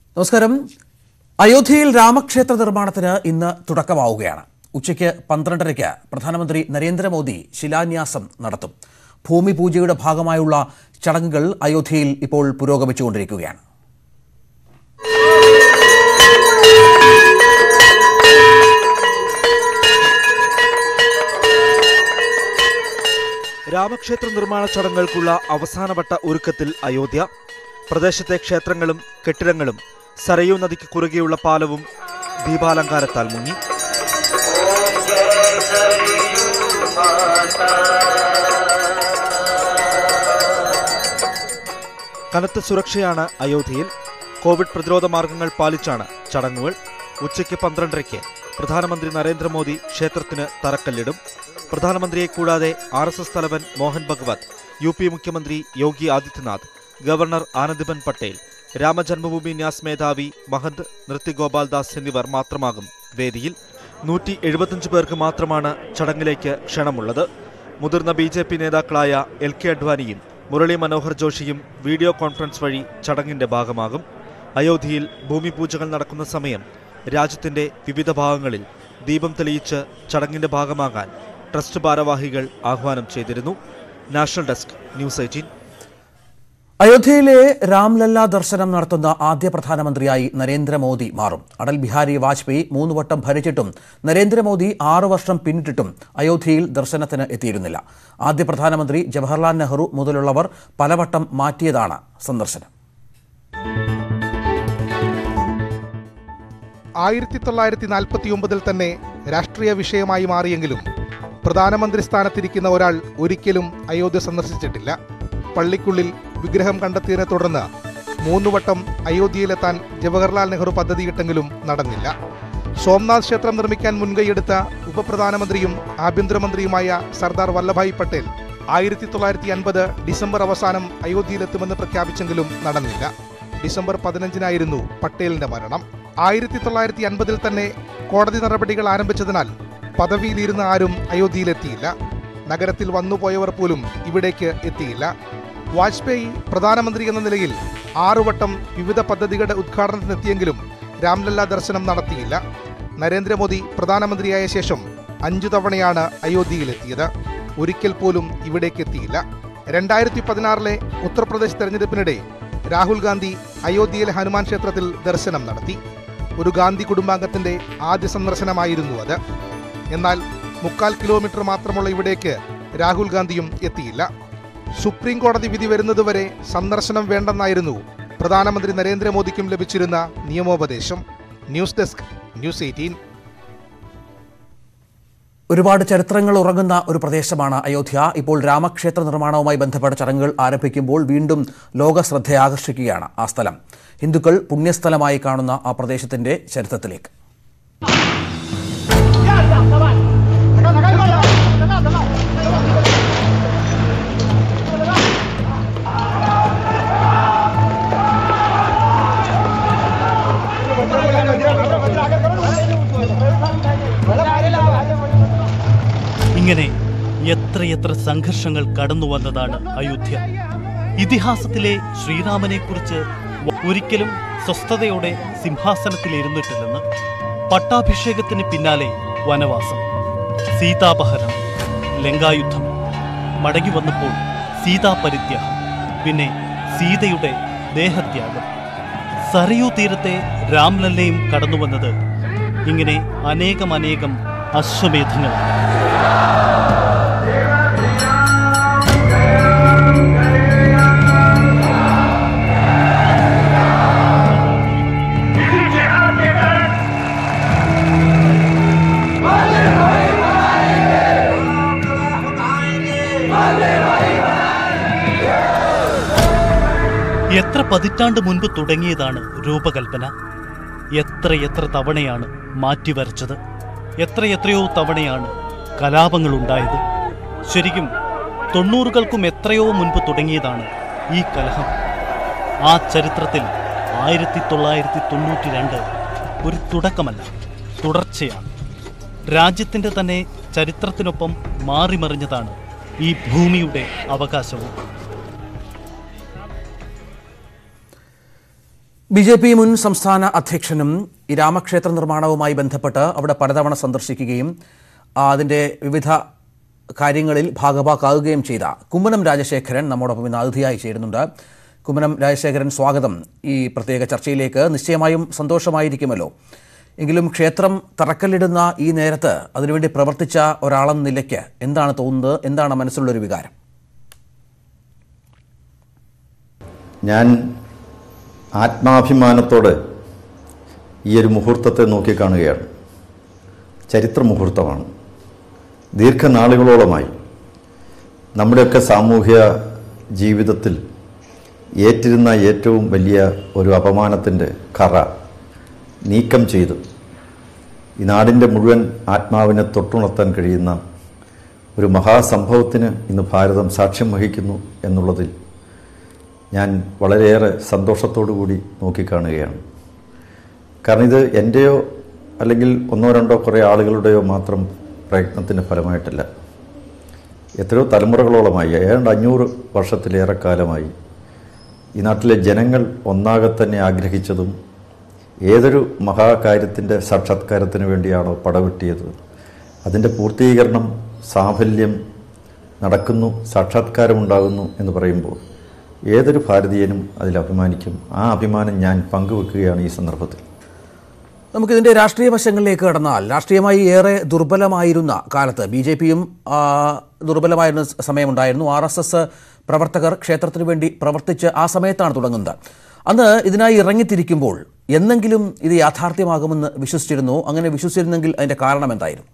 നമസ്കാരം അയോധ്യയിൽ രാമക്ഷേത്ര നിർമ്മാണത്തിന് ഇന്ന് തുടക്കമാവുകയാണ് ഉച്ചയ്ക്ക് പന്ത്രണ്ടരയ്ക്ക് പ്രധാനമന്ത്രി നരേന്ദ്രമോദി ശിലാന്യാസം നടത്തും ഭൂമി പൂജയുടെ ഭാഗമായുള്ള ചടങ്ങുകൾ അയോധ്യയിൽ ഇപ്പോൾ പുരോഗമിച്ചുകൊണ്ടിരിക്കുകയാണ് രാമക്ഷേത്ര നിർമ്മാണ ചടങ്ങുകൾക്കുള്ള അവസാനവട്ട ഒരുക്കത്തിൽ അയോധ്യ പ്രദേശത്തെ ക്ഷേത്രങ്ങളും കെട്ടിടങ്ങളും സരയൂ നദിക്ക് കുറുകെയുള്ള പാലവും ദീപാലങ്കാരത്താൽ മുങ്ങി കനത്ത സുരക്ഷയാണ് അയോധ്യയിൽ കോവിഡ് പ്രതിരോധ മാർഗങ്ങൾ പാലിച്ചാണ് ചടങ്ങുകൾ ഉച്ചയ്ക്ക് പന്ത്രണ്ടരയ്ക്ക് പ്രധാനമന്ത്രി നരേന്ദ്രമോദി ക്ഷേത്രത്തിന് തറക്കല്ലിടും പ്രധാനമന്ത്രിയെ കൂടാതെ ആർ എസ് എസ് തലവൻ മോഹൻ ഭഗവത് യു പി മുഖ്യമന്ത്രി യോഗി ആദിത്യനാഥ് ഗവർണർ ആനന്ദിബൻ പട്ടേൽ രാമജന്മഭൂമി ന്യാസ് മേധാവി മഹന്ത് നൃത്യഗോപാൽ ദാസ് എന്നിവർ മാത്രമാകും വേദിയിൽ നൂറ്റി എഴുപത്തിയഞ്ച് പേർക്ക് മാത്രമാണ് ചടങ്ങിലേക്ക് ക്ഷണമുള്ളത് മുതിർന്ന ബി ജെ പി നേതാക്കളായ എൽ കെ അഡ്വാനിയും മുരളി മനോഹർ ജോഷിയും വീഡിയോ കോൺഫറൻസ് വഴി ചടങ്ങിന്റെ ഭാഗമാകും അയോധ്യയിൽ ഭൂമി പൂജകൾ നടക്കുന്ന സമയം രാജ്യത്തിന്റെ വിവിധ ഭാഗങ്ങളിൽ ദീപം തെളിയിച്ച് ചടങ്ങിന്റെ ഭാഗമാകാൻ ട്രസ്റ്റ് ഭാരവാഹികൾ ആഹ്വാനം ചെയ്തിരുന്നു നാഷണൽ ഡെസ്ക് ന്യൂസ് എയ്റ്റീൻ അയോധ്യയിലെ രാംലല്ല ദർശനം നടത്തുന്ന ആദ്യ പ്രധാനമന്ത്രിയായി നരേന്ദ്രമോദി മാറും അടൽ ബിഹാരി വാജ്പേയി മൂന്ന് വട്ടം ഭരിച്ചിട്ടും നരേന്ദ്രമോദി ആറു വർഷം പിന്നിട്ടിട്ടും അയോധ്യയിൽ ദർശനത്തിന് എത്തിയിരുന്നില്ല ആദ്യ പ്രധാനമന്ത്രി ജവഹർലാൽ നെഹ്റു മുതലുള്ളവർ പലവട്ടം മാറ്റിയതാണ് സന്ദർശനം ആയിരത്തി തൊള്ളായിരത്തി നാൽപ്പത്തി ഒമ്പതിൽ തന്നെ രാഷ്ട്രീയ വിഷയമായി മാറിയെങ്കിലും പ്രധാനമന്ത്രി സ്ഥാനത്തിരിക്കുന്ന ഒരാൾ ഒരിക്കലും അയോധ്യ സന്ദർശിച്ചിട്ടില്ല പള്ളിക്കുള്ളിൽ വിഗ്രഹം കണ്ടെത്തിയതിനെ തുടർന്ന് മൂന്ന് വട്ടം അയോധ്യയിലെത്താൻ ജവഹർലാൽ നെഹ്റു പദ്ധതിയിട്ടെങ്കിലും നടന്നില്ല സോംനാഥ് ക്ഷേത്രം നിർമ്മിക്കാൻ മുൻകൈയെടുത്ത ഉപപ്രധാനമന്ത്രിയും ആഭ്യന്തരമന്ത്രിയുമായ സർദാർ വല്ലഭായ് പട്ടേൽ ആയിരത്തി തൊള്ളായിരത്തി അൻപത് ഡിസംബർ അവസാനം അയോധ്യയിലെത്തുമെന്ന് പ്രഖ്യാപിച്ചെങ്കിലും നടന്നില്ല ഡിസംബർ പതിനഞ്ചിനായിരുന്നു പട്ടേലിന്റെ മരണം ആയിരത്തി തൊള്ളായിരത്തി അൻപതിൽ തന്നെ കോടതി നടപടികൾ ആരംഭിച്ചതിനാൽ പദവിയിലിരുന്ന ആരും അയോധ്യയിലെത്തിയില്ല നഗരത്തിൽ വന്നുപോയവർ പോലും ഇവിടേക്ക് എത്തിയില്ല വാജ്പേയി പ്രധാനമന്ത്രി എന്ന നിലയിൽ ആറുവട്ടം വിവിധ പദ്ധതികളുടെ ഉദ്ഘാടനത്തിനെത്തിയെങ്കിലും രാംലല്ല ദർശനം നടത്തിയില്ല നരേന്ദ്രമോദി പ്രധാനമന്ത്രിയായ ശേഷം അഞ്ചു തവണയാണ് അയോധ്യയിലെത്തിയത് ഒരിക്കൽ പോലും ഇവിടേക്ക് എത്തിയില്ല രണ്ടായിരത്തി പതിനാറിലെ ഉത്തർപ്രദേശ് തെരഞ്ഞെടുപ്പിനിടെ രാഹുൽ ഗാന്ധി അയോധ്യയിലെ ഹനുമാൻ ക്ഷേത്രത്തിൽ ദർശനം നടത്തി ഒരു ഗാന്ധി കുടുംബാംഗത്തിന്റെ ആദ്യ സന്ദർശനമായിരുന്നു അത് എന്നാൽ മുക്കാൽ കിലോമീറ്റർ മാത്രമുള്ള ഇവിടേക്ക് രാഹുൽ ഗാന്ധിയും എത്തിയില്ല സുപ്രീം കോടതി വിധി വരുന്നതുവരെ സന്ദർശനം വേണ്ടെന്നായിരുന്നു പ്രധാനമന്ത്രി നരേന്ദ്രമോദിക്കും ലഭിച്ചിരുന്ന നിയമോപദേശം ന്യൂസ് ഡെസ്ക് ന്യൂസ് എയ്റ്റീൻ ഒരുപാട് ചരിത്രങ്ങൾ ഉറങ്ങുന്ന ഒരു പ്രദേശമാണ് അയോധ്യ ഇപ്പോൾ രാമക്ഷേത്ര നിർമ്മാണവുമായി ബന്ധപ്പെട്ട ചടങ്ങുകൾ ആരംഭിക്കുമ്പോൾ വീണ്ടും ലോക ശ്രദ്ധ ആകർഷിക്കുകയാണ് ആ സ്ഥലം ഹിന്ദുക്കൾ പുണ്യസ്ഥലമായി കാണുന്ന ആ പ്രദേശത്തിന്റെ ചരിത്രത്തിലേക്ക് ഇങ്ങനെ എത്രയെത്ര സംഘർഷങ്ങൾ കടന്നു വന്നതാണ് അയോധ്യ ഇതിഹാസത്തിലെ ശ്രീരാമനെക്കുറിച്ച് ഒരിക്കലും സ്വസ്ഥതയോടെ സിംഹാസനത്തിലിരുന്നിട്ടില്ലെന്ന് പട്ടാഭിഷേകത്തിന് പിന്നാലെ വനവാസം സീതാപഹരണം ലങ്കായുദ്ധം മടങ്ങി വന്നപ്പോൾ സീതാപരിത്യാഗം പിന്നെ സീതയുടെ ദേഹത്യാഗം സരയൂ തീരത്തെ രാംലല്ലയും കടന്നുവന്നത് ഇങ്ങനെ അനേകമനേകം അശ്വമേധങ്ങളാണ് എത്ര പതിറ്റാണ്ട് മുൻപ് തുടങ്ങിയതാണ് രൂപകൽപ്പന എത്ര എത്ര തവണയാണ് മാറ്റിവരച്ചത് എത്രയെത്രയോ തവണയാണ് കലാപങ്ങളുണ്ടായത് ശരിക്കും തൊണ്ണൂറുകൾക്കും എത്രയോ മുൻപ് തുടങ്ങിയതാണ് ഈ കലഹം ആ ചരിത്രത്തിൽ ആയിരത്തി തൊള്ളായിരത്തി തൊണ്ണൂറ്റി രണ്ട് ഒരു തുടക്കമല്ല തുടർച്ചയാണ് രാജ്യത്തിൻ്റെ തന്നെ ചരിത്രത്തിനൊപ്പം മാറിമറിഞ്ഞതാണ് ഈ ഭൂമിയുടെ അവകാശവും ബി ജെ പി മുൻ സംസ്ഥാന അധ്യക്ഷനും ഈ രാമക്ഷേത്ര നിർമ്മാണവുമായി ബന്ധപ്പെട്ട് അവിടെ പലതവണ സന്ദർശിക്കുകയും ആ, അതിൻ്റെ വിവിധ കാര്യങ്ങളിൽ ഭാഗഭാക്കാവുകയും ചെയ്ത കുമ്മനം രാജശേഖരൻ നമ്മോടൊപ്പം ഇന്ന് അതിഥിയായി ചേരുന്നുണ്ട് കുമ്മനം രാജശേഖരൻ സ്വാഗതം ഈ പ്രത്യേക ചർച്ചയിലേക്ക് നിശ്ചയമായും സന്തോഷമായിരിക്കുമല്ലോ എങ്കിലും ക്ഷേത്രം തറക്കല്ലിടുന്ന ഈ നേരത്ത് അതിനുവേണ്ടി പ്രവർത്തിച്ച ഒരാളെന്ന നിലയ്ക്ക് എന്താണ് തോന്നുന്നത് എന്താണ് മനസ്സിലുള്ളൊരു വികാരം ഞാൻ ആത്മാഭിമാനത്തോടെ ഈ ഒരു മുഹൂർത്തത്തെ നോക്കിക്കാണുകയാണ് ചരിത്ര മുഹൂർത്തമാണ് ദീർഘനാളുകളോളമായി നമ്മുടെയൊക്കെ സാമൂഹ്യ ജീവിതത്തിൽ ഏറ്റിരുന്ന ഏറ്റവും വലിയ ഒരു അപമാനത്തിൻ്റെ കറ നീക്കം ചെയ്തു ഈ നാടിൻ്റെ മുഴുവൻ ആത്മാവിനെ തൊട്ടുണർത്താൻ കഴിയുന്ന ഒരു മഹാസംഭവത്തിന് ഇന്ന് ഭാരതം സാക്ഷ്യം വഹിക്കുന്നു എന്നുള്ളതിൽ ഞാൻ വളരെയേറെ സന്തോഷത്തോടു കൂടി നോക്കിക്കാണുകയാണ് കാരണം ഇത് എൻ്റെയോ അല്ലെങ്കിൽ ഒന്നോ രണ്ടോ കുറേ ആളുകളുടെയോ മാത്രം പ്രയത്നത്തിൻ്റെ ഫലമായിട്ടല്ല എത്രയോ തലമുറകളോളമായി ഏതാണ്ട് അഞ്ഞൂറ് വർഷത്തിലേറെ കാലമായി ഈ നാട്ടിലെ ജനങ്ങൾ ഒന്നാകെ തന്നെ ആഗ്രഹിച്ചതും ഏതൊരു മഹാകാര്യത്തിൻ്റെ സാക്ഷാത്കാരത്തിന് വേണ്ടിയാണോ പടവെട്ടിയത് അതിൻ്റെ പൂർത്തീകരണം സാഫല്യം നടക്കുന്നു സാക്ഷാത്കാരമുണ്ടാകുന്നു എന്ന് പറയുമ്പോൾ ഏതൊരു ഭാരതീയനും അതിൽ അഭിമാനിക്കും ആ അഭിമാനം ഞാൻ പങ്കുവെക്കുകയാണ് ഈ സന്ദർഭത്തിൽ നമുക്കിതിൻ്റെ രാഷ്ട്രീയ വശങ്ങളിലേക്ക് കടന്നാൽ രാഷ്ട്രീയമായി ഏറെ ദുർബലമായിരുന്ന കാലത്ത് ബി ജെ പിയും ദുർബലമായിരുന്ന സമയമുണ്ടായിരുന്നു ആർ എസ് എസ് പ്രവർത്തകർ ക്ഷേത്രത്തിനു വേണ്ടി പ്രവർത്തിച്ച് ആ സമയത്താണ് തുടങ്ങുന്നത് അന്ന് ഇതിനായി ഇറങ്ങിത്തിരിക്കുമ്പോൾ എന്നെങ്കിലും ഇത് യാഥാർത്ഥ്യമാകുമെന്ന് വിശ്വസിച്ചിരുന്നു അങ്ങനെ വിശ്വസിച്ചിരുന്നെങ്കിൽ അതിൻ്റെ കാരണം എന്തായിരുന്നു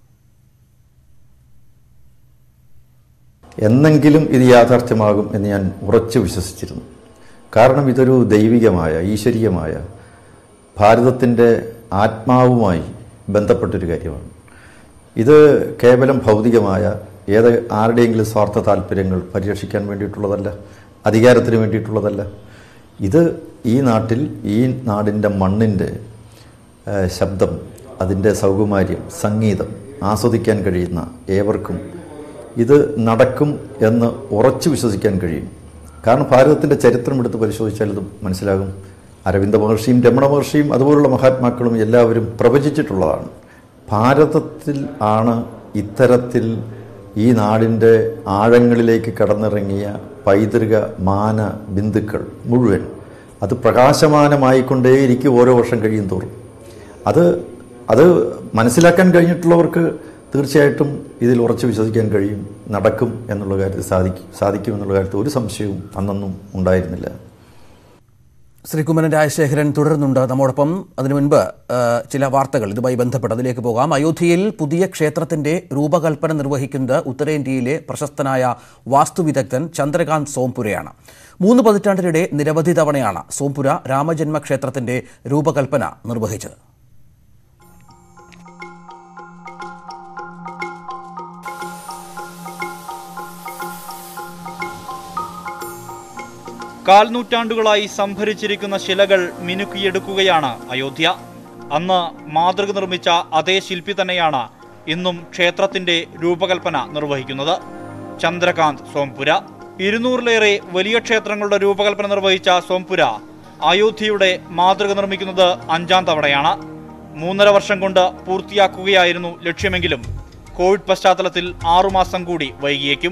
എന്നെങ്കിലും ഇത് യാഥാർത്ഥ്യമാകും എന്ന് ഞാൻ ഉറച്ചു വിശ്വസിച്ചിരുന്നു കാരണം ഇതൊരു ദൈവികമായ ഈശ്വരീയമായ ഭാരതത്തിൻ്റെ ആത്മാവുമായി ബന്ധപ്പെട്ടൊരു കാര്യമാണ് ഇത് കേവലം ഭൗതികമായ ഏത് ആരുടെയെങ്കിലും സ്വാർത്ഥ താല്പര്യങ്ങൾ പരിരക്ഷിക്കാൻ വേണ്ടിയിട്ടുള്ളതല്ല അധികാരത്തിന് വേണ്ടിയിട്ടുള്ളതല്ല ഇത് ഈ നാട്ടിൽ ഈ നാടിൻ്റെ മണ്ണിൻ്റെ ഏഹ്, ശബ്ദം അതിൻ്റെ സൗകുമാര്യം സംഗീതം ആസ്വദിക്കാൻ കഴിയുന്ന ഏവർക്കും ഇത് നടക്കും എന്ന് ഉറച്ചു വിശ്വസിക്കാൻ കഴിയും കാരണം ഭാരതത്തിൻ്റെ ചരിത്രം എടുത്ത് പരിശോധിച്ചാൽ ഇത് മനസ്സിലാകും അരവിന്ദ മഹർഷിയും രമണ മഹർഷിയും അതുപോലുള്ള മഹാത്മാക്കളും എല്ലാവരും പ്രവചിച്ചിട്ടുള്ളതാണ് ഭാരതത്തിൽ ആണ് ഇത്തരത്തിൽ ഈ നാടിൻ്റെ ആഴങ്ങളിലേക്ക് കടന്നിറങ്ങിയ പൈതൃക മാന ബിന്ദുക്കൾ മുഴുവൻ അത് പ്രകാശമാനമായിക്കൊണ്ടേയിരിക്കും ഓരോ വർഷം കഴിയും തോറും അത് അത് മനസ്സിലാക്കാൻ കഴിഞ്ഞിട്ടുള്ളവർക്ക് തീർച്ചയായിട്ടും ഇതിൽ ഉറച്ചു വിശ്വസിക്കാൻ കഴിയും നടക്കും എന്നുള്ള കാര്യത്തിൽ സാധിക്കും സാധിക്കും എന്നുള്ള കാര്യത്തിൽ ഒരു സംശയവും അന്നൊന്നും ഉണ്ടായിരുന്നില്ല ശ്രീ കുമ്മനം രാജശേഖരൻ തുടരുന്നുണ്ട് നമ്മോടൊപ്പം അതിനു മുൻപ് ആ, ചില വാർത്തകൾ ഇതുമായി ബന്ധപ്പെട്ട് അതിലേക്ക് പോകാം അയോധ്യയിൽ പുതിയ ക്ഷേത്രത്തിന്റെ രൂപകൽപ്പന നിർവഹിക്കുന്നത് ഉത്തരേന്ത്യയിലെ പ്രശസ്തനായ വാസ്തുവിദഗ്ധൻ ചന്ദ്രകാന്ത് സോംപുരയാണ് മൂന്ന് പതിറ്റാണ്ടിനിടെ നിരവധി തവണയാണ് സോംപുര രാമജന്മ ക്ഷേത്രത്തിന്റെ രൂപകൽപ്പന നിർവഹിച്ചത് കാൽനൂറ്റാണ്ടുകളായി സംഭരിച്ചിരിക്കുന്ന ശിലകൾ മിനുക്കിയെടുക്കുകയാണ് അയോധ്യ അന്ന് മാതൃക നിർമ്മിച്ച അതേ ശില്പി തന്നെയാണ് ഇന്നും ക്ഷേത്രത്തിന്റെ രൂപകൽപ്പന നിർവഹിക്കുന്നത് ചന്ദ്രകാന്ത് സോംപുര ഇരുന്നൂറിലേറെ വലിയ ക്ഷേത്രങ്ങളുടെ രൂപകൽപ്പന നിർവഹിച്ച സോംപുര അയോധ്യയുടെ മാതൃക നിർമ്മിക്കുന്നത് അഞ്ചാം തവണയാണ് മൂന്നര വർഷം കൊണ്ട് പൂർത്തിയാക്കുകയായിരുന്നു ലക്ഷ്യമെങ്കിലും കോവിഡ് പശ്ചാത്തലത്തിൽ ആറുമാസം കൂടി വൈകിയേക്കും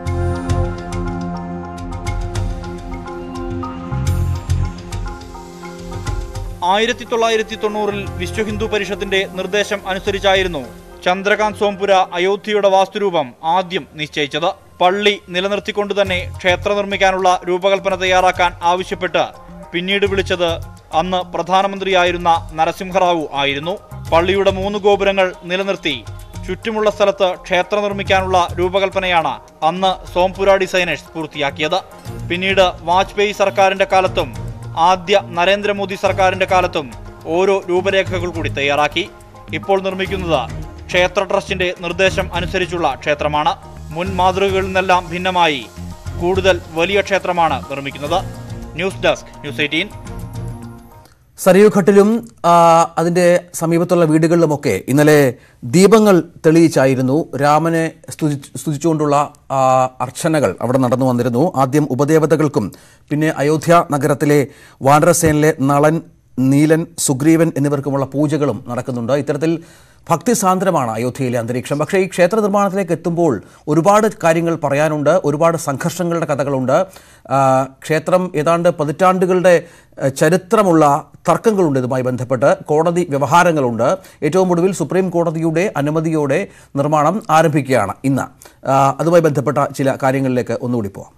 ആയിരത്തി തൊള്ളായിരത്തി തൊണ്ണൂറിൽ വിശ്വ ഹിന്ദു പരിഷത്തിന്റെ നിർദ്ദേശം അനുസരിച്ചായിരുന്നു ചന്ദ്രകാന്ത് സോംപുര അയോധ്യയുടെ വാസ്തുരൂപം ആദ്യം നിശ്ചയിച്ചത് പള്ളി നിലനിർത്തിക്കൊണ്ട് തന്നെ ക്ഷേത്രം നിർമ്മിക്കാനുള്ള രൂപകൽപ്പന തയ്യാറാക്കാൻ ആവശ്യപ്പെട്ട് പിന്നീട് വിളിച്ചത് അന്ന് പ്രധാനമന്ത്രിയായിരുന്ന നരസിംഹറാവു ആയിരുന്നു പള്ളിയുടെ മൂന്ന് ഗോപുരങ്ങൾ നിലനിർത്തി ചുറ്റുമുള്ള സ്ഥലത്ത് ക്ഷേത്രം നിർമ്മിക്കാനുള്ള രൂപകൽപ്പനയാണ് അന്ന് സോംപുര ഡിസൈനേഴ്സ് പൂർത്തിയാക്കിയത് പിന്നീട് വാജ്പേയി സർക്കാരിന്റെ കാലത്തും ആദ്യ നരേന്ദ്രമോദി സർക്കാരിന്റെ കാലത്തും ഓരോ രൂപരേഖകൾ കൂടി തയ്യാറാക്കി ഇപ്പോൾ നിർമ്മിക്കുന്നത് ക്ഷേത്ര ട്രസ്റ്റിന്റെ നിർദ്ദേശം അനുസരിച്ചുള്ള ക്ഷേത്രമാണ് മുൻ മാതൃകകളിൽ നിന്നെല്ലാം ഭിന്നമായി കൂടുതൽ വലിയ ക്ഷേത്രമാണ് നിർമ്മിക്കുന്നത് ന്യൂസ് ഡെസ്ക് ന്യൂസ് എയ്റ്റീൻ സരയുഘട്ടിലും ആ, അതിന്റെ സമീപത്തുള്ള വീടുകളിലുമൊക്കെ ഇന്നലെ ദീപങ്ങൾ തെളിയിച്ചായിരുന്നു രാമനെ സ്തുതി- സ്തുതിച്ചുകൊണ്ടുള്ള ആ, അർച്ചനകൾ അവിടെ നടന്നു വന്നിരുന്നു ആദ്യം ഉപദേവതകൾക്കും പിന്നെ അയോധ്യ നഗരത്തിലെ വാനരസേനയിലെ നളൻ നീലൻ സുഗ്രീവൻ എന്നിവർക്കുമുള്ള പൂജകളും നടക്കുന്നുണ്ട് ഇത്തരത്തിൽ ഭക്തിസാന്ദ്രമാണ് അയോധ്യയിലെ അന്തരീക്ഷം പക്ഷേ ഈ ക്ഷേത്ര നിർമ്മാണത്തിലേക്ക് എത്തുമ്പോൾ ഒരുപാട് കാര്യങ്ങൾ പറയാനുണ്ട് ഒരുപാട് സംഘർഷങ്ങളുടെ കഥകളുണ്ട് ആ, ക്ഷേത്രം ഏതാണ്ട് പതിറ്റാണ്ടുകളുടെ ആ, ചരിത്രമുള്ള തർക്കങ്ങളുണ്ട് ഇതുമായി ബന്ധപ്പെട്ട് കോടതി വ്യവഹാരങ്ങളുണ്ട് ഏറ്റവും ഒടുവിൽ സുപ്രീം കോടതിയുടെ അനുമതിയോടെ നിർമ്മാണം ആരംഭിക്കുകയാണ് ഇന്ന് ആ, അതുമായി ബന്ധപ്പെട്ട ചില കാര്യങ്ങളിലേക്ക് ഒന്നുകൂടി പോവാം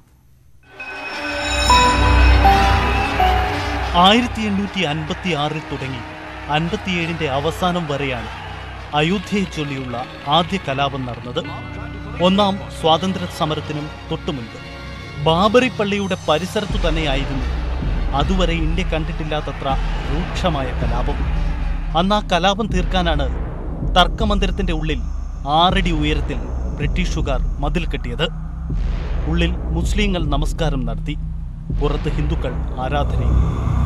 ആയിരത്തി എണ്ണൂറ്റി അൻപത്തി ആറിൽ തുടങ്ങി അൻപത്തിയേഴിന്റെ അവസാനം വരെയാണ് അയോധ്യയെ ചൊല്ലിയുള്ള ആദ്യ കലാപം നടന്നത് ഒന്നാം സ്വാതന്ത്ര്യ സമരത്തിനും തൊട്ടുമുൻപ് ബാബറി പള്ളിയുടെ പരിസരത്തു തന്നെയായിരുന്നു അതുവരെ ഇന്ത്യ കണ്ടിട്ടില്ലാത്തത്ര രൂക്ഷമായ കലാപം അന്ന് ആ കലാപം തീർക്കാനാണ് തർക്കമന്ദിരത്തിന്റെ ഉള്ളിൽ ആറടി ഉയരത്തിൽ ബ്രിട്ടീഷുകാർ മതിൽ കെട്ടിയത് ഉള്ളിൽ മുസ്ലിങ്ങൾ നമസ്കാരം നടത്തി പുറത്ത് ഹിന്ദുക്കൾ ആരാധനയും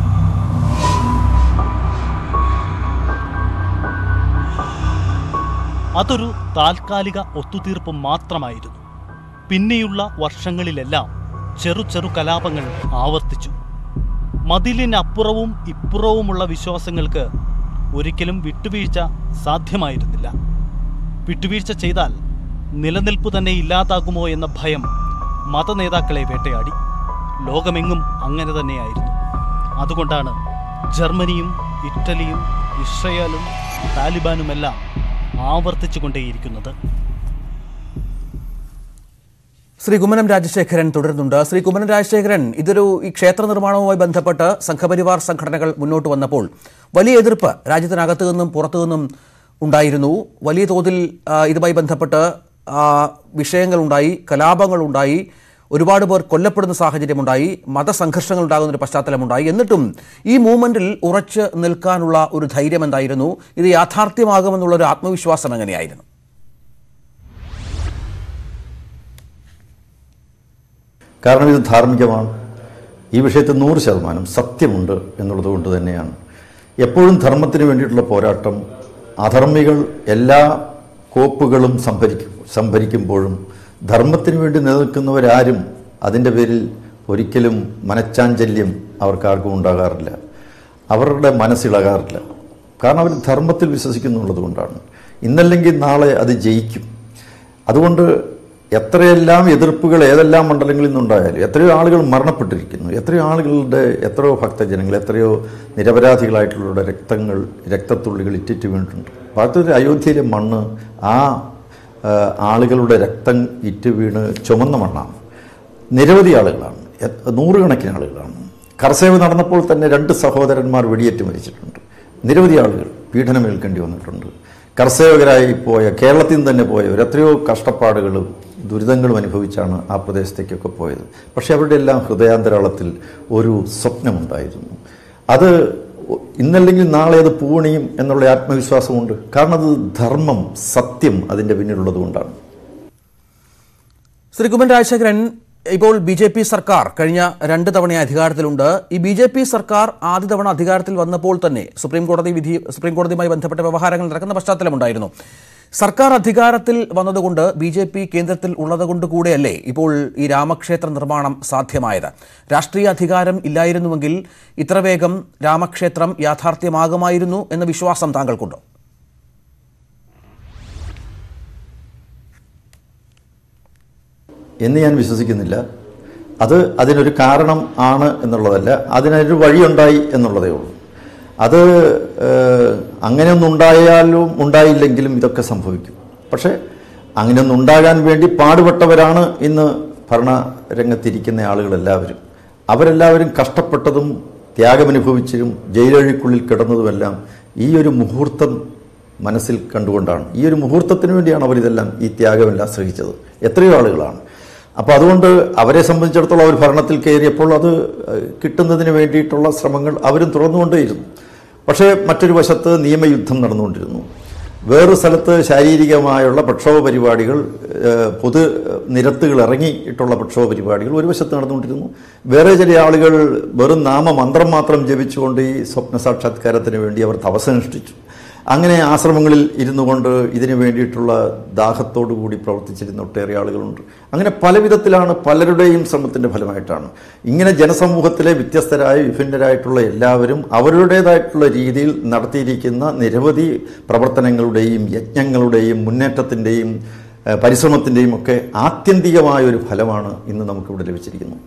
അതൊരു താൽക്കാലിക ഒത്തുതീർപ്പ് മാത്രമായിരുന്നു പിന്നെയുള്ള വർഷങ്ങളിലെല്ലാം ചെറു ചെറു കലാപങ്ങൾ ആവർത്തിച്ചു മതിലിനപ്പുറവും ഇപ്പുറവുമുള്ള വിശ്വാസങ്ങൾക്ക് ഒരിക്കലും വിട്ടുവീഴ്ച സാധ്യമായിരുന്നില്ല വിട്ടുവീഴ്ച ചെയ്താൽ നിലനിൽപ്പ് തന്നെ ഇല്ലാതാകുമോ എന്ന ഭയം മതനേതാക്കളെ വേട്ടയാടി ലോകമെങ്ങും അങ്ങനെ തന്നെയായിരുന്നു അതുകൊണ്ടാണ് ജർമ്മനിയും ഇറ്റലിയും ഇസ്രയേലും താലിബാനുമെല്ലാം ആവർത്തിച്ചു കൊണ്ടേയിരിക്കുന്നത് ശ്രീ കുമ്മനം രാജശേഖരൻ തുടരുന്നുണ്ട് ശ്രീ കുമ്മനം രാജശേഖരൻ ഇതൊരു ഈ ക്ഷേത്ര നിർമ്മാണവുമായി ബന്ധപ്പെട്ട് സംഘപരിവാർ സംഘടനകൾ മുന്നോട്ട് വന്നപ്പോൾ വലിയ എതിർപ്പ് രാജ്യത്തിനകത്തു നിന്നും പുറത്തു നിന്നും ഉണ്ടായിരുന്നു വലിയ തോതിൽ ആ, ഇതുമായി ബന്ധപ്പെട്ട് ആ, വിഷയങ്ങളുണ്ടായി കലാപങ്ങളുണ്ടായി ഒരുപാട് പേർ കൊല്ലപ്പെടുന്ന സാഹചര്യമുണ്ടായി മതസംഘർഷങ്ങൾ ഉണ്ടാകുന്ന ഒരു പശ്ചാത്തലമുണ്ടായി എന്നിട്ടും ഈ മൂവ്മെന്റിൽ ഉറച്ചു നിൽക്കാനുള്ള ഒരു ധൈര്യം എന്തായിരുന്നു ഇത് യാഥാർത്ഥ്യമാകുമെന്നുള്ള ഒരു ആത്മവിശ്വാസം എങ്ങനെയായിരുന്നു കാരണം ഇത് ധാർമ്മികമാണ് ഈ വിഷയത്തിൽ നൂറ് ശതമാനം സത്യമുണ്ട് എന്നുള്ളത് കൊണ്ട് തന്നെയാണ് എപ്പോഴും ധർമ്മത്തിന് വേണ്ടിയിട്ടുള്ള പോരാട്ടം അധർമ്മികൾ എല്ലാ കോപ്പുകളും സംഭരിക്കും സംഭരിക്കുമ്പോഴും ധർമ്മത്തിന് വേണ്ടി നിലനിൽക്കുന്നവരാരും അതിൻ്റെ പേരിൽ ഒരിക്കലും മനച്ചാഞ്ചല്യം അവർക്കാർക്കും ഉണ്ടാകാറില്ല അവരുടെ മനസ്സിളകാറില്ല കാരണം അവർ ധർമ്മത്തിൽ വിശ്വസിക്കുന്നുള്ളത് കൊണ്ടാണ് ഇന്നല്ലെങ്കിൽ നാളെ അത് ജയിക്കും അതുകൊണ്ട് എത്രയെല്ലാം എതിർപ്പുകൾ ഏതെല്ലാം മണ്ഡലങ്ങളിൽ നിന്നുണ്ടായാലും എത്രയോ ആളുകൾ മരണപ്പെട്ടിരിക്കുന്നു എത്രയോ ആളുകളുടെ എത്രയോ ഭക്തജനങ്ങൾ എത്രയോ നിരപരാധികളായിട്ടുള്ളവരുടെ രക്തങ്ങൾ രക്തത്തുള്ളികൾ ഇറ്റിറ്റ് വീണിട്ടുണ്ട് ഭാരതത്തിലെ അയോധ്യയിലെ മണ്ണ് ആ ആ, ആളുകളുടെ രക്തം ഇറ്റ് വീണ് ചുമന്ന മണ്ണാണ് നിരവധി ആളുകളാണ് എ- നൂറുകണക്കിന് ആളുകളാണ് കർസേവ നടന്നപ്പോൾ തന്നെ രണ്ട് സഹോദരന്മാർ വെടിയേറ്റ് മരിച്ചിട്ടുണ്ട് നിരവധി ആളുകൾ പീഡനം ഏൽക്കേണ്ടി വന്നിട്ടുണ്ട് കർസേവകരായി പോയ കേരളത്തിൽ നിന്ന് തന്നെ പോയവർ എത്രയോ കഷ്ടപ്പാടുകളും ദുരിതങ്ങളും അനുഭവിച്ചാണ് ആ പ്രദേശത്തേക്കൊക്കെ പോയത് പക്ഷേ അവരുടെ എല്ലാം ഹൃദയാന്തരാളത്തിൽ ഒരു സ്വപ്നമുണ്ടായിരുന്നു അത് ഇന്നല്ലെങ്കിൽ നാളെ അത് പൂണിയും എന്നുള്ള ആത്മവിശ്വാസമുണ്ട് കാരണം അത് ധർമ്മം സത്യം അതിൻ്റെ പിന്നിലുള്ളത് കൊണ്ടാണ് ശ്രീ കുമ്മൻ രാജശേഖരൻ ഇപ്പോൾ ബി ജെ പി സർക്കാർ കഴിഞ്ഞ രണ്ട് തവണ അധികാരത്തിലുണ്ട് ഈ ബി ജെ പി സർക്കാർ ആദ്യ തവണ അധികാരത്തിൽ വന്നപ്പോൾ തന്നെ സുപ്രീം കോടതി വിധി സുപ്രീം കോടതിയുമായി ബന്ധപ്പെട്ട വ്യവഹാരങ്ങൾ നടക്കുന്ന പശ്ചാത്തലമുണ്ടായിരുന്നു സർക്കാർ അധികാരത്തിൽ വന്നതുകൊണ്ട് ബി ജെ പി കേന്ദ്രത്തിൽ ഉള്ളതുകൊണ്ട് കൂടെയല്ലേ ഇപ്പോൾ ഈ രാമക്ഷേത്ര നിർമ്മാണം സാധ്യമായത് രാഷ്ട്രീയ അധികാരം ഇല്ലായിരുന്നുവെങ്കിൽ ഇത്ര വേഗം രാമക്ഷേത്രം യാഥാർത്ഥ്യമാകുമായിരുന്നു എന്ന വിശ്വാസം താങ്കൾക്കുണ്ടോ എന്ന് ഞാൻ വിശ്വസിക്കുന്നില്ല അത് അതിനൊരു കാരണം ആണ് എന്നുള്ളതല്ല അതിനൊരു വഴിയുണ്ടായി എന്നുള്ളതേ ഉള്ളൂ അത് ഏഹ്, അങ്ങനെയൊന്നും ഉണ്ടായാലും ഉണ്ടായില്ലെങ്കിലും ഇതൊക്കെ സംഭവിക്കും പക്ഷേ അങ്ങനെയൊന്നും ഉണ്ടാകാൻ വേണ്ടി പാടുപെട്ടവരാണ് ഇന്ന് ഭരണ രംഗത്തിരിക്കുന്ന ആളുകളെല്ലാവരും അവരെല്ലാവരും കഷ്ടപ്പെട്ടതും ത്യാഗമനുഭവിച്ചതും ജയിലഴിക്കുള്ളിൽ കിടന്നതുമെല്ലാം ഈ ഒരു മുഹൂർത്തം മനസ്സിൽ കണ്ടുകൊണ്ടാണ് ഈ ഒരു മുഹൂർത്തത്തിന് വേണ്ടിയാണ് അവരിതെല്ലാം ഈ ത്യാഗമെല്ലാം സഹിച്ചത് എത്രയോ ആളുകളാണ് അപ്പോൾ അതുകൊണ്ട് അവരെ സംബന്ധിച്ചിടത്തോളം അവർ ഭരണത്തിൽ കയറിയപ്പോൾ അത് ഏഹ്, കിട്ടുന്നതിന് വേണ്ടിയിട്ടുള്ള ശ്രമങ്ങൾ അവരും തുറന്നുകൊണ്ടേയിരുന്നു പക്ഷേ മറ്റൊരു വശത്ത് നിയമയുദ്ധം നടന്നുകൊണ്ടിരുന്നു വേറൊരു സ്ഥലത്ത് ശാരീരികമായുള്ള പ്രക്ഷോഭ പരിപാടികൾ ഏഹ്, പൊതു നിരത്തുകൾ ഇറങ്ങിയിട്ടുള്ള പ്രക്ഷോഭ പരിപാടികൾ ഒരു വശത്ത് നടന്നുകൊണ്ടിരുന്നു വേറെ ചില ആളുകൾ വെറും നാമമന്ത്രം മാത്രം ജപിച്ചുകൊണ്ട് ഈ സ്വപ്ന സാക്ഷാത്കാരത്തിന് വേണ്ടി അവർ തപസ്സനുഷ്ഠിച്ചു അങ്ങനെ ആശ്രമങ്ങളിൽ ഇരുന്നു കൊണ്ട് ഇതിനു വേണ്ടിയിട്ടുള്ള ദാഹത്തോടു കൂടി പ്രവർത്തിച്ചിരുന്ന ഒട്ടേറെ ആളുകളുണ്ട് അങ്ങനെ പല വിധത്തിലാണ് പലരുടെയും ശ്രമത്തിൻ്റെ ഫലമായിട്ടാണ് ഇങ്ങനെ ജനസമൂഹത്തിലെ വ്യത്യസ്തരായ വിഭിന്നരായിട്ടുള്ള എല്ലാവരും അവരുടേതായിട്ടുള്ള രീതിയിൽ നടത്തിയിരിക്കുന്ന നിരവധി പ്രവർത്തനങ്ങളുടെയും യജ്ഞങ്ങളുടെയും മുന്നേറ്റത്തിൻ്റെയും ഏഹ്, പരിശ്രമത്തിൻ്റെയും ഒക്കെ ആത്യന്തികമായ ഒരു ഫലമാണ് ഇന്ന് നമുക്കിവിടെ ലഭിച്ചിരിക്കുന്നത്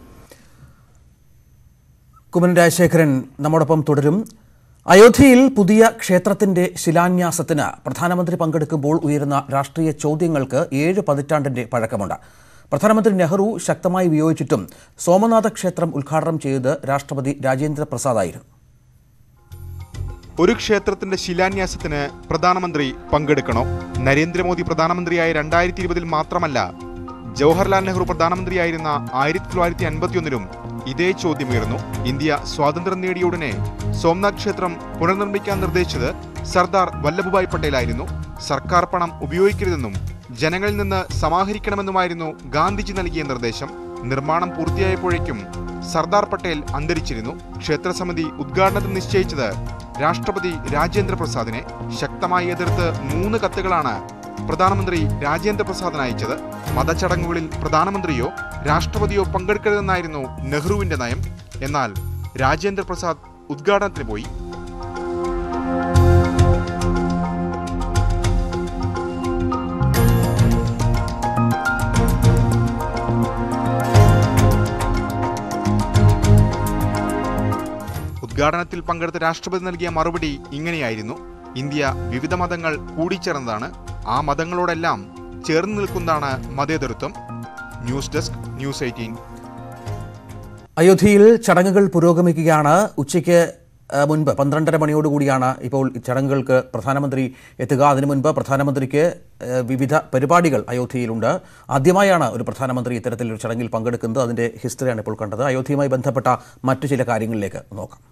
കുമ്മനം രാജശേഖരൻ നമ്മോടൊപ്പം തുടരും അയോധ്യയിൽ പുതിയ ക്ഷേത്രത്തിന്റെ ശിലാന്യാസത്തിന് പ്രധാനമന്ത്രി പങ്കെടുക്കുമ്പോൾ ഉയരുന്ന രാഷ്ട്രീയ ചോദ്യങ്ങൾക്ക് ഏഴ് പതിറ്റാണ്ടിന്റെ പഴക്കമുണ്ട് പ്രധാനമന്ത്രി നെഹ്റു ശക്തമായി വിയോജിച്ചിട്ടും സോമനാഥ ക്ഷേത്രം ഉദ്ഘാടനം ചെയ്തത് രാഷ്ട്രപതി രാജേന്ദ്ര പ്രസാദായിരുന്നു ഒരു ക്ഷേത്രത്തിന്റെ ശിലാന്യാസത്തിന് പ്രധാനമന്ത്രി പങ്കെടുക്കണോ നരേന്ദ്രമോദി പ്രധാനമന്ത്രിയായ രണ്ടായിരത്തി ഇരുപതിൽ മാത്രമല്ല ജവഹർലാൽ നെഹ്റു പ്രധാനമന്ത്രിയായിരുന്ന ആയിരത്തി തൊള്ളായിരത്തി അൻപത്തിയൊന്നിലും ഇതേ ചോദ്യമുയർന്നു ഇന്ത്യ സ്വാതന്ത്ര്യം നേടിയ ഉടനെ സോംനാഥ് ക്ഷേത്രം പുനർനിർമ്മിക്കാൻ നിർദ്ദേശിച്ചത് സർദാർ വല്ലഭഭായ് പട്ടേലായിരുന്നു സർക്കാർ പണം ഉപയോഗിക്കരുതെന്നും ജനങ്ങളിൽ നിന്ന് സമാഹരിക്കണമെന്നുമായിരുന്നു ഗാന്ധിജി നൽകിയ നിർദ്ദേശം നിർമ്മാണം പൂർത്തിയായപ്പോഴേക്കും സർദാർ പട്ടേൽ അന്തരിച്ചിരുന്നു ക്ഷേത്രസമിതി ഉദ്ഘാടനത്തിന് നിശ്ചയിച്ചത് രാഷ്ട്രപതി രാജേന്ദ്ര പ്രസാദിനെ ശക്തമായി എതിർത്ത് മൂന്ന് കത്തുകളാണ് പ്രധാനമന്ത്രി രാജേന്ദ്ര പ്രസാദിന് അയച്ചത് മതചടങ്ങുകളിൽ പ്രധാനമന്ത്രിയോ രാഷ്ട്രപതിയോ പങ്കെടുക്കരുതെന്നായിരുന്നു നെഹ്റുവിന്റെ നയം എന്നാൽ രാജേന്ദ്ര പ്രസാദ് ഉദ്ഘാടനത്തിന് പോയി ഉദ്ഘാടനത്തിൽ പങ്കെടുത്ത രാഷ്ട്രപതി നൽകിയ മറുപടി ഇങ്ങനെയായിരുന്നു ഇന്ത്യ വിവിധ മതങ്ങൾ കൂടിച്ചേർന്നതാണ് ആ മതങ്ങളോടെല്ലാം ചേർന്ന് നിൽക്കുന്നതാണ് മതേതരത്വം ന്യൂസ് ഡെസ്ക് ന്യൂസ് എയ്റ്റീൻ അയോധ്യയിൽ ചടങ്ങുകൾ പുരോഗമിക്കുകയാണ് ഉച്ചയ്ക്ക് ആ, മുൻപ് പന്ത്രണ്ടര മണിയോടുകൂടിയാണ് ഇപ്പോൾ ഈ ചടങ്ങുകൾക്ക് പ്രധാനമന്ത്രി എത്തുക അതിനു മുൻപ് പ്രധാനമന്ത്രിക്ക് ആ, വിവിധ പരിപാടികൾ അയോധ്യയിലുണ്ട് ആദ്യമായാണ് ഒരു പ്രധാനമന്ത്രി ഇത്തരത്തിലൊരു ചടങ്ങിൽ പങ്കെടുക്കുന്നത് അതിൻ്റെ ഹിസ്റ്ററിയാണ് ഇപ്പോൾ കണ്ടത് അയോധ്യയുമായി ബന്ധപ്പെട്ട മറ്റു ചില കാര്യങ്ങളിലേക്ക് നോക്കാം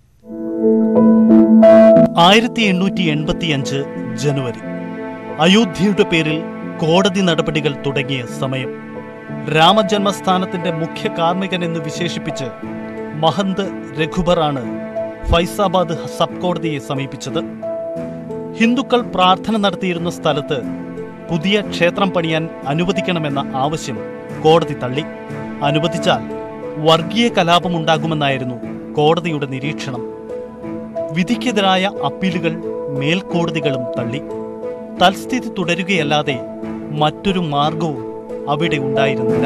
ആയിരത്തി എണ്ണൂറ്റി എൺപത്തിയഞ്ച് ജനുവരി അയോധ്യയുടെ പേരിൽ കോടതി നടപടികൾ തുടങ്ങിയ സമയം രാമജന്മസ്ഥാനത്തിന്റെ മുഖ്യ കാർമ്മികൻ എന്ന് വിശേഷിപ്പിച്ച് മഹന്ത് രഘുബറാണ് ഫൈസാബാദ് സബ് കോടതിയെ സമീപിച്ചത് ഹിന്ദുക്കൾ പ്രാർത്ഥന നടത്തിയിരുന്ന സ്ഥലത്ത് പുതിയ ക്ഷേത്രം പണിയാൻ അനുവദിക്കണമെന്ന ആവശ്യം കോടതി തള്ളി അനുവദിച്ചാൽ വർഗീയ കലാപമുണ്ടാകുമെന്നായിരുന്നു കോടതിയുടെ നിരീക്ഷണം വിധിക്കെതിരായ അപ്പീലുകൾ മേൽക്കോടതികളും തള്ളി തൽസ്ഥിതി തുടരുകയല്ലാതെ മറ്റൊരു മാർഗവും അവിടെ ഉണ്ടായിരുന്നില്ല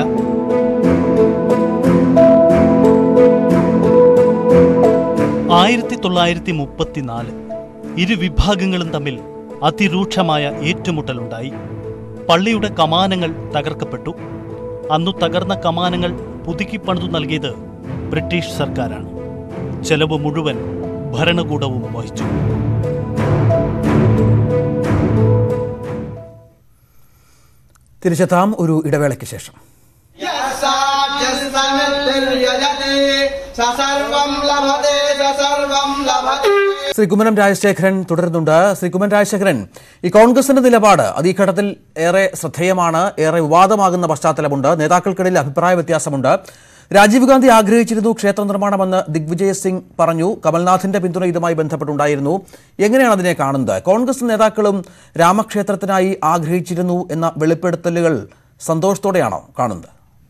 ആയിരത്തി തൊള്ളായിരത്തി മുപ്പത്തിനാല് ഇരു വിഭാഗങ്ങളും തമ്മിൽ അതിരൂക്ഷമായ ഏറ്റുമുട്ടലുണ്ടായി പള്ളിയുടെ കമാനങ്ങൾ തകർക്കപ്പെട്ടു അന്നു തകർന്ന കമാനങ്ങൾ പുതുക്കിപ്പണിതു നൽകിയത് ബ്രിട്ടീഷ് സർക്കാരാണ് ചെലവ് മുഴുവൻ ഭരണകൂടവും വഹിച്ചു തിരിച്ചെത്താം ഒരു ഇടവേളയ്ക്ക് ശേഷം यजति स सर्वं लभते स सर्वं लभते ശ്രീ കുമ്മനം രാജശേഖരൻ തുടരുന്നുണ്ട് ശ്രീ കുമ്മനം രാജശേഖരൻ ഈ കോൺഗ്രസിന്റെ നിലപാട് അത് ഈ ഘട്ടത്തിൽ ഏറെ ശ്രദ്ധേയമാണ് ഏറെ വിവാദമാകുന്ന പശ്ചാത്തലമുണ്ട് നേതാക്കൾക്കിടയിൽ അഭിപ്രായ വ്യത്യാസമുണ്ട് രാജീവ് ഗാന്ധി ആഗ്രഹിച്ചിരുന്നു ക്ഷേത്ര നിർമ്മാണമെന്ന് ദിഗ്വിജയ് സിംഗ് പറഞ്ഞു കമൽനാഥിന്റെ പിന്തുണ ഇതുമായി ബന്ധപ്പെട്ടുണ്ടായിരുന്നു എങ്ങനെയാണ് അതിനെ കാണുന്നത് കോൺഗ്രസ് നേതാക്കളും രാമക്ഷേത്രത്തിനായി ആഗ്രഹിച്ചിരുന്നു എന്ന വെളിപ്പെടുത്തലുകൾ സന്തോഷത്തോടെയാണോ കാണുന്നത്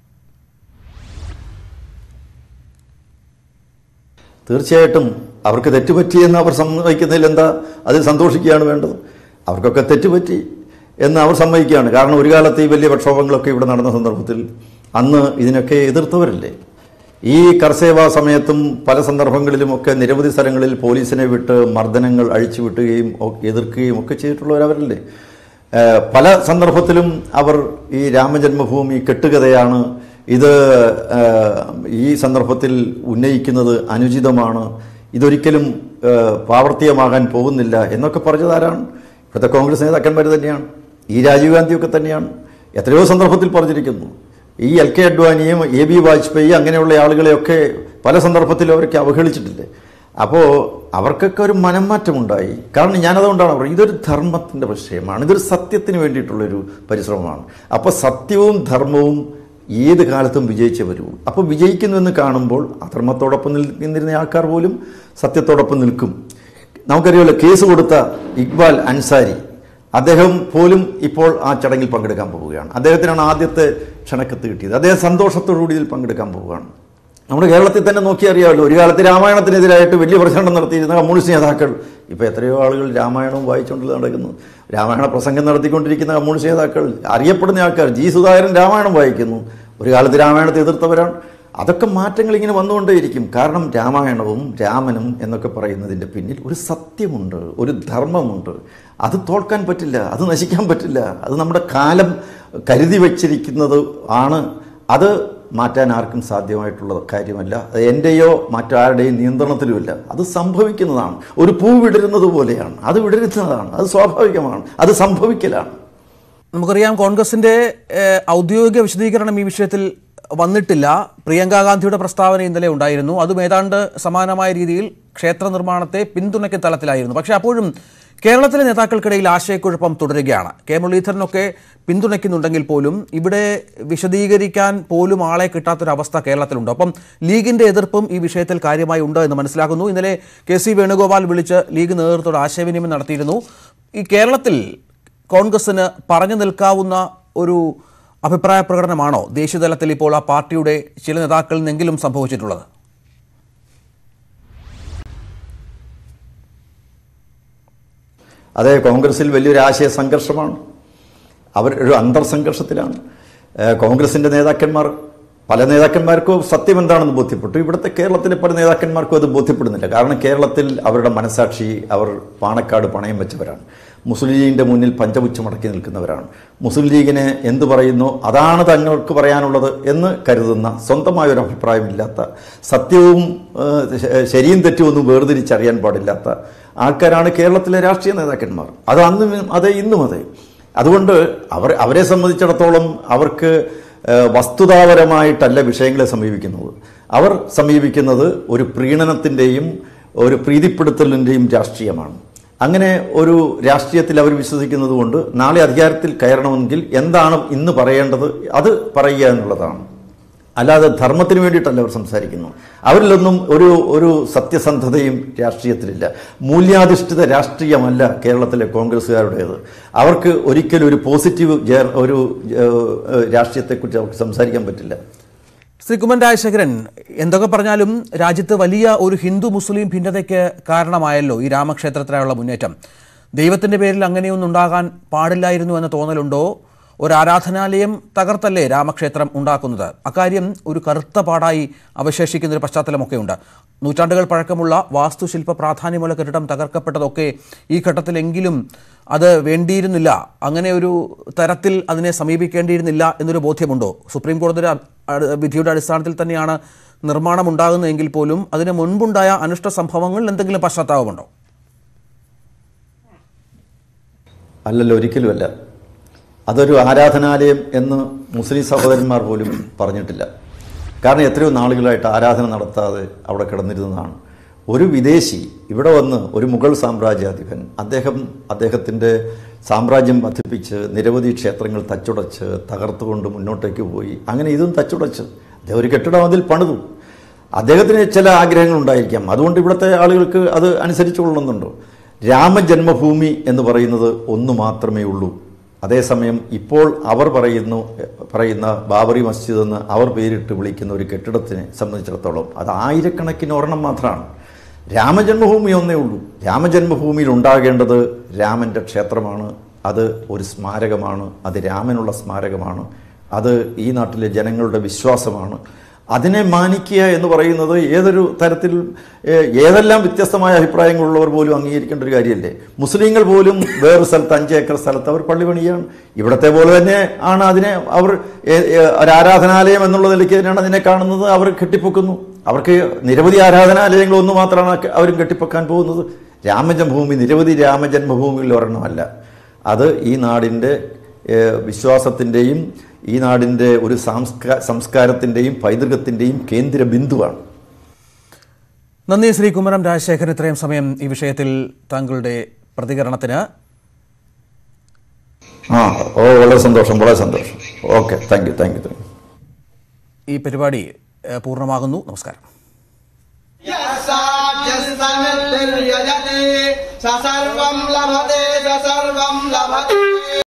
തീർച്ചയായിട്ടും അവർക്ക് തെറ്റുപറ്റിയെന്ന് അവർ സമ്മതിക്കുന്നതിൽ എന്താ അതിൽ സന്തോഷിക്കുകയാണ് വേണ്ടത് അവർക്കൊക്കെ തെറ്റുപറ്റി എന്ന് അവർ സമ്മതിക്കുകയാണ് കാരണം ഒരു കാലത്ത് ഈ വലിയ പ്രക്ഷോഭങ്ങളൊക്കെ ഇവിടെ നടന്ന സന്ദർഭത്തിൽ അന്ന് ഇതിനൊക്കെ എതിർത്തവരല്ലേ ഈ കർസേവാ സമയത്തും പല സന്ദർഭങ്ങളിലുമൊക്കെ നിരവധി സ്ഥലങ്ങളിൽ പോലീസിനെ വിട്ട് മർദ്ദനങ്ങൾ അഴിച്ചുവിട്ടുകയും ഒ- എതിർക്കുകയും ഒക്കെ ചെയ്തിട്ടുള്ളവരവരല്ലേ ഏഹ് പല സന്ദർഭത്തിലും അവർ ഈ രാമജന്മഭൂമി കെട്ടുകഥയാണ് ഇത് ഏഹ് ഈ സന്ദർഭത്തിൽ ഉന്നയിക്കുന്നത് അനുചിതമാണ് ഇതൊരിക്കലും ഏഹ് പ്രാവർത്തികമാകാൻ പോകുന്നില്ല എന്നൊക്കെ പറഞ്ഞത് ആരാണ് ഇവിടുത്തെ കോൺഗ്രസ് നേതാക്കന്മാർ തന്നെയാണ് ഈ രാജീവ് ഗാന്ധിയൊക്കെ തന്നെയാണ് എത്രയോ സന്ദർഭത്തിൽ പറഞ്ഞിരിക്കുന്നു ഈ എൽ കെ അഡ്വാനിയും എ ബി വാജ്പേയി അങ്ങനെയുള്ള ആളുകളെയൊക്കെ പല സന്ദർഭത്തിലും അവരൊക്കെ അവഹേളിച്ചിട്ടില്ലേ അപ്പോൾ അവർക്കൊക്കെ ഒരു മനംമാറ്റമുണ്ടായി കാരണം ഞാനതുകൊണ്ടാണ് പറയുന്നത് ഇതൊരു ധർമ്മത്തിൻ്റെ വിഷയമാണ് ഇതൊരു സത്യത്തിന് വേണ്ടിയിട്ടുള്ളൊരു പരിശ്രമമാണ് അപ്പോൾ സത്യവും ധർമ്മവും ഏത് കാലത്തും വിജയിച്ചേ വരുള്ളൂ അപ്പോൾ വിജയിക്കുന്നുവെന്ന് കാണുമ്പോൾ അധർമ്മത്തോടൊപ്പം നിൽക്കുന്നിരുന്ന ആൾക്കാർ പോലും സത്യത്തോടൊപ്പം നിൽക്കും നമുക്കറിയാമല്ലോ കേസ് കൊടുത്ത ഇക്ബാൽ അൻസാരി അദ്ദേഹം പോലും ഇപ്പോൾ ആ ചടങ്ങിൽ പങ്കെടുക്കാൻ പോവുകയാണ് അദ്ദേഹത്തിനാണ് ആദ്യത്തെ ക്ഷണക്കത്ത് കിട്ടിയത് അദ്ദേഹം സന്തോഷത്തോടുകൂടി ഇതിൽ പങ്കെടുക്കാൻ പോവുകയാണ് നമ്മുടെ കേരളത്തിൽ തന്നെ നോക്കി അറിയാമല്ലോ ഒരു കാലത്ത് രാമായണത്തിനെതിരായിട്ട് വലിയ പ്രചരണം നടത്തിയിരുന്ന കമ്മ്യൂണിസ്റ്റ് നേതാക്കൾ ഇപ്പോൾ എത്രയോ ആളുകൾ രാമായണവും വായിച്ചുകൊണ്ട് നടക്കുന്നു രാമായണ പ്രസംഗം നടത്തിക്കൊണ്ടിരിക്കുന്ന കമ്മ്യൂണിസ്റ്റ് നേതാക്കൾ അറിയപ്പെടുന്ന ആൾക്കാർ ജി സുധാകരൻ രാമായണം വായിക്കുന്നു ഒരു കാലത്ത് രാമായണത്തെ എതിർത്തവരാണ് അതൊക്കെ മാറ്റങ്ങൾ ഇങ്ങനെ വന്നുകൊണ്ടേയിരിക്കും കാരണം രാമായണവും രാമനും എന്നൊക്കെ പറയുന്നതിൻ്റെ പിന്നിൽ ഒരു സത്യമുണ്ട് ഒരു ധർമ്മമുണ്ട് അത് തോൽക്കാൻ പറ്റില്ല അത് നശിക്കാൻ പറ്റില്ല അത് നമ്മുടെ കാലം കരുതി വച്ചിരിക്കുന്നത് ആണ് അത് മാറ്റാൻ ആർക്കും സാധ്യമായിട്ടുള്ള കാര്യമല്ല അത് എൻ്റെയോ മറ്റാരുടെയും നിയന്ത്രണത്തിലുമില്ല അത് സംഭവിക്കുന്നതാണ് ഒരു പൂ വിടരുന്നത് പോലെയാണ് അത് വിടരുന്നതാണ് അത് സ്വാഭാവികമാണ് അത് സംഭവിക്കലാണ് നമുക്കറിയാം കോൺഗ്രസിന്റെ ഏഹ്, ഔദ്യോഗിക വിശദീകരണം ഈ വിഷയത്തിൽ വന്നിട്ടില്ല പ്രിയങ്ക ഗാന്ധിയുടെ പ്രസ്താവന ഇന്നലെ ഉണ്ടായിരുന്നു അതും ഏതാണ്ട് സമാനമായ രീതിയിൽ ക്ഷേത്ര നിർമ്മാണത്തെ പിന്തുണയ്ക്കുന്ന തലത്തിലായിരുന്നു പക്ഷേ അപ്പോഴും കേരളത്തിലെ നേതാക്കൾക്കിടയിൽ ആശയക്കുഴപ്പം തുടരുകയാണ് കെ മുരളീധരനൊക്കെ പിന്തുണയ്ക്കുന്നുണ്ടെങ്കിൽ പോലും ഇവിടെ വിശദീകരിക്കാൻ പോലും ആളെ കിട്ടാത്തൊരവസ്ഥ കേരളത്തിലുണ്ട് അപ്പം ലീഗിന്റെ എതിർപ്പും ഈ വിഷയത്തിൽ കാര്യമായി ഉണ്ട് എന്ന് മനസ്സിലാക്കുന്നു ഇന്നലെ കെ സി വേണുഗോപാൽ വിളിച്ച് ലീഗ് നേതൃത്വത്തോട് ആശയവിനിമയം നടത്തിയിരുന്നു ഈ കേരളത്തിൽ കോൺഗ്രസിന് പറഞ്ഞു നിൽക്കാവുന്ന ഒരു അഭിപ്രായ പ്രകടനമാണോ ദേശീയതലത്തിൽ ഇപ്പോൾ ആ പാർട്ടിയുടെ ചില നേതാക്കളിൽ നിന്നെങ്കിലും സംഭവിച്ചിട്ടുള്ളത് അതെ കോൺഗ്രസിൽ വലിയൊരു ആശയ സംഘർഷമാണ് അവർ ഒരു അന്തർസംഘർഷത്തിലാണ് ഏഹ് കോൺഗ്രസിൻ്റെ നേതാക്കന്മാർ പല നേതാക്കന്മാർക്കും സത്യം എന്താണെന്ന് ബോധ്യപ്പെട്ടു ഇവിടുത്തെ കേരളത്തിലെ പല നേതാക്കന്മാർക്കും അത് ബോധ്യപ്പെടുന്നില്ല കാരണം കേരളത്തിൽ അവരുടെ മനസാക്ഷി അവർ പാണക്കാട് പണയം വെച്ചവരാണ് മുസ്ലിം ലീഗിൻ്റെ മുന്നിൽ പഞ്ചപുച്ഛം മടക്കി നിൽക്കുന്നവരാണ് മുസ്ലിം ലീഗിനെ എന്ത് പറയുന്നു അതാണ് തങ്ങൾക്ക് പറയാനുള്ളത് എന്ന് കരുതുന്ന സ്വന്തമായ ഒരു അഭിപ്രായമില്ലാത്ത സത്യവും ഏഹ്, ശ- ശരിയും തെറ്റും ഒന്നും വേർതിരിച്ചറിയാൻ പാടില്ലാത്ത ആൾക്കാരാണ് കേരളത്തിലെ രാഷ്ട്രീയ നേതാക്കന്മാർ അത് അന്നും അതെ ഇന്നും അതെ അതുകൊണ്ട് അവർ അവരെ സംബന്ധിച്ചിടത്തോളം അവർക്ക് ഏഹ്, വസ്തുതാപരമായിട്ടല്ല വിഷയങ്ങളെ സമീപിക്കുന്നത് അവർ സമീപിക്കുന്നത് ഒരു പ്രീണനത്തിൻ്റെയും ഒരു പ്രീതിപ്പെടുത്തലിൻ്റെയും രാഷ്ട്രീയമാണ് അങ്ങനെ ഒരു രാഷ്ട്രീയത്തിൽ അവർ വിശ്വസിക്കുന്നത് കൊണ്ട് നാളെ അധികാരത്തിൽ കയറണമെങ്കിൽ എന്താണ് ഇന്ന് പറയേണ്ടത് അത് പറയുക എന്നുള്ളതാണ് അല്ലാതെ ധർമ്മത്തിന് വേണ്ടിയിട്ടല്ല അവർ സംസാരിക്കുന്നു അവരിലൊന്നും ഒരു ഒരു സത്യസന്ധതയും രാഷ്ട്രീയത്തിലില്ല മൂല്യാധിഷ്ഠിത രാഷ്ട്രീയമല്ല കേരളത്തിലെ കോൺഗ്രസ്സുകാരുടേത് അവർക്ക് ഒരിക്കലും ഒരു പോസിറ്റീവ് ജേ- ഒരു ഏഹ്, രാഷ്ട്രീയത്തെക്കുറിച്ച് അവർക്ക് സംസാരിക്കാൻ പറ്റില്ല ശ്രീ കുമ്മൻ രാജശേഖരൻ എന്തൊക്കെ പറഞ്ഞാലും രാജ്യത്ത് വലിയ ഒരു ഹിന്ദു മുസ്ലിം ഭിന്നതയ്ക്ക് കാരണമായല്ലോ ഈ രാമക്ഷേത്രത്തിനായുള്ള മുന്നേറ്റം ദൈവത്തിന്റെ പേരിൽ അങ്ങനെയൊന്നും ഉണ്ടാകാൻ പാടില്ലായിരുന്നു എന്ന തോന്നലുണ്ടോ ഒരു ആരാധനാലയം തകർത്തല്ലേ രാമക്ഷേത്രം ഉണ്ടാക്കുന്നത് അക്കാര്യം ഒരു കറുത്ത പാടായി അവശേഷിക്കുന്ന ഒരു പശ്ചാത്തലമൊക്കെ ഉണ്ട് നൂറ്റാണ്ടുകൾ പഴക്കമുള്ള വാസ്തുശില്പ പ്രാധാന്യമുള്ള കെട്ടിടം തകർക്കപ്പെട്ടതൊക്കെ ഈ ഘട്ടത്തിലെങ്കിലും അത് വേണ്ടിയിരുന്നില്ല അങ്ങനെ ഒരു തരത്തിൽ അതിനെ സമീപിക്കേണ്ടിയിരുന്നില്ല എന്നൊരു ബോധ്യമുണ്ടോ സുപ്രീം കോടതിയുടെ അ- അ- വിധിയുടെ അടിസ്ഥാനത്തിൽ തന്നെയാണ് നിർമ്മാണം ഉണ്ടാകുന്നതെങ്കിൽ പോലും അതിന് മുൻപുണ്ടായ അനിഷ്ട സംഭവങ്ങളിൽ എന്തെങ്കിലും പശ്ചാത്താപമുണ്ടോ അല്ലല്ലോ ഒരിക്കലുമല്ല അതൊരു ആരാധനാലയം എന്ന് മുസ്ലിം സഹോദരന്മാർ പോലും പറഞ്ഞിട്ടില്ല കാരണം എത്രയോ നാളുകളായിട്ട് ആരാധന നടത്താതെ അവിടെ കിടന്നിരുന്നതാണ് ഒരു വിദേശി ഇവിടെ വന്ന് ഒരു മുഗൾ സാമ്രാജ്യാധിപൻ അദ്ദേഹം അദ്ദേഹത്തിൻ്റെ സാമ്രാജ്യം വർദ്ധിപ്പിച്ച് നിരവധി ക്ഷേത്രങ്ങൾ തച്ചുടച്ച് തകർത്തുകൊണ്ട് മുന്നോട്ടേക്ക് പോയി അങ്ങനെ ഇതും തച്ചുടച്ച് അദ്ദേഹം ഒരു കെട്ടിടം അതിൽ പണിതു അദ്ദേഹത്തിന് ചില ആഗ്രഹങ്ങൾ ഉണ്ടായിരിക്കാം അതുകൊണ്ട് ഇവിടുത്തെ ആളുകൾക്ക് അത് അനുസരിച്ചുകൊള്ളുന്നുണ്ടോ രാമജന്മഭൂമി എന്ന് പറയുന്നത് ഒന്ന് മാത്രമേ ഉള്ളൂ അതേസമയം ഇപ്പോൾ അവർ പറയുന്നു പറയുന്ന ബാബറി മസ്ജിദ് എന്ന് അവർ പേരിട്ട് വിളിക്കുന്ന ഒരു കെട്ടിടത്തിനെ സംബന്ധിച്ചിടത്തോളം അത് ആയിരക്കണക്കിന് ഒരെണ്ണം മാത്രമാണ് രാമജന്മഭൂമി ഒന്നേ ഉള്ളൂ രാമജന്മഭൂമിയിൽ ഉണ്ടാകേണ്ടത് രാമൻ്റെ ക്ഷേത്രമാണ് അത് ഒരു സ്മാരകമാണ് അത് രാമനുള്ള സ്മാരകമാണ് അത് ഈ നാട്ടിലെ ജനങ്ങളുടെ വിശ്വാസമാണ് അതിനെ മാനിക്കുക എന്ന് പറയുന്നത് ഏതൊരു തരത്തിൽ ഏഹ്, ഏതെല്ലാം വ്യത്യസ്തമായ അഭിപ്രായങ്ങളുള്ളവർ പോലും അംഗീകരിക്കേണ്ട ഒരു കാര്യമല്ലേ മുസ്ലിങ്ങൾ പോലും വേറൊരു സ്ഥലത്ത് അഞ്ച് ഏക്കർ സ്ഥലത്ത് അവർ പള്ളി പണിയാണ് ഇവിടത്തെ പോലെ തന്നെ ആണ് അതിനെ അവർ ഏ- ഏ- ഒരു ആരാധനാലയം എന്നുള്ള നിലയ്ക്ക് തന്നെയാണ് അതിനെ കാണുന്നത് അവർ കെട്ടിപ്പൊക്കുന്നു അവർക്ക് നിരവധി ആരാധനാലയങ്ങൾ ഒന്ന് മാത്രമാണ് അവരും കെട്ടിപ്പൊക്കാൻ പോകുന്നത് രാമജന്മഭൂമി നിരവധി രാമജന്മഭൂമികളിൽ ഒരെണ്ണമല്ല അത് ഈ നാടിൻ്റെ ഏഹ്, വിശ്വാസത്തിൻ്റെയും ഈ നാടിൻ്റെ ഒരു സംസ്കാ സംസ്കാരത്തിൻ്റെയും പൈതൃകത്തിൻ്റെയും കേന്ദ്ര ബിന്ദുവാണ് നന്ദി ശ്രീ കുമ്മനം രാജശേഖരൻ ഇത്രയും സമയം ഈ വിഷയത്തിൽ താങ്കളുടെ പ്രതികരണത്തിന് ആ ഓ വളരെ സന്തോഷം വളരെ സന്തോഷം okay thank you thank you thank you ഈ പരിപാടി ഏഹ്, പൂർണ്ണമാകുന്നു നമസ്കാരം यस्मिर्यजते स सर्वं लभते स सर्वं लभते